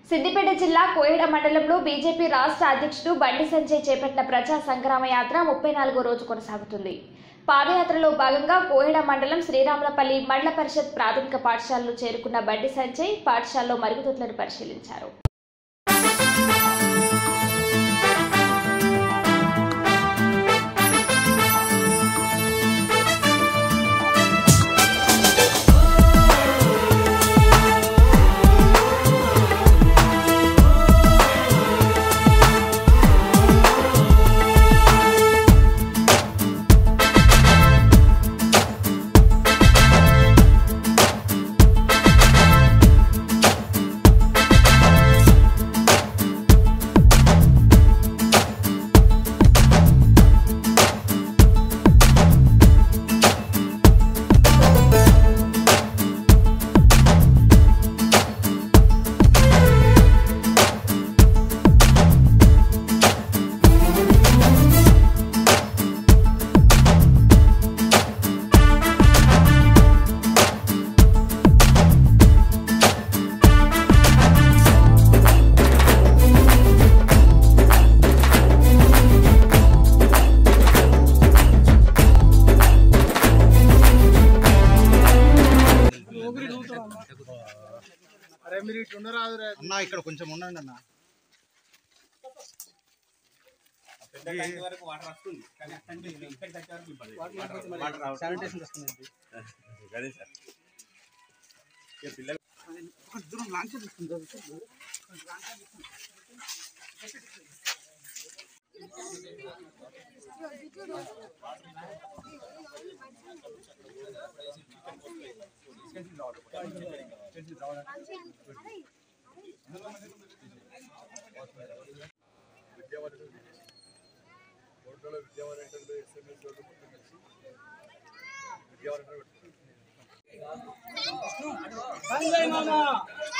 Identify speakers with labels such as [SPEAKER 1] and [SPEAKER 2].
[SPEAKER 1] సిద్దిపేట జిల్లా కోయడ మండలంలో బీజేపీ రాష్ట్ర అధ్యక్షుడు బండి సంజయ్ చేపట్టిన ప్రజా సంగ్రామ యాత్ర ముప్పై నాలుగో రోజు కొనసాగుతుంది పాదయాత్రలో భాగంగా కోయడ మండలం శ్రీరాములపల్లి మండల పరిషత్ ప్రాథమిక పాఠశాలలో చేరుకున్న బండి సంజయ్ పాఠశాలలో మరుగుదొడ్లను పరిశీలించారు
[SPEAKER 2] అరే మీరు ఇటు ఉండరాదు రే
[SPEAKER 3] అన్న ఇక్కడ కొంచెం ఉండండి అన్న
[SPEAKER 2] శానిటేషన్ వస్తుంది దూరం లాంచ్ సంజయ్ మామ